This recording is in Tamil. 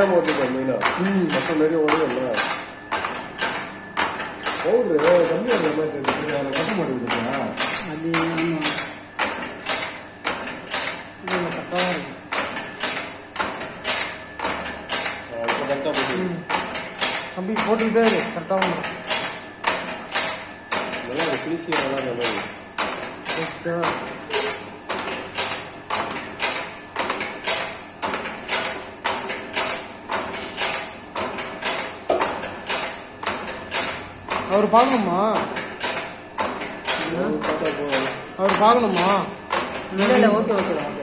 உடையாம ஓட்டுங்க மெயினா ம் மொத்தம் நிறைய உடையல பவுடரு கம்மியாக இருக்கிற மாதிரி தெரியுது அதில் கட்ட மாட்டேங்குதுங்களா அது ஆமாம் இது கரெக்டாக இருக்கு இப்போ கரெக்டாக போட்டு ம் அப்படி போட்டுக்கிட்டே இரு கரெக்டாக வந்துடும் நல்லா இருக்கு ஃபினிஷிங் நல்லா நல்லா இருக்கு ஓகேவா அவர் பார்க்கணுமா பார்த்தா போதும் அவர் பார்க்கணுமா இல்லை இல்லை ஓகே ஓகே தான் ஓகே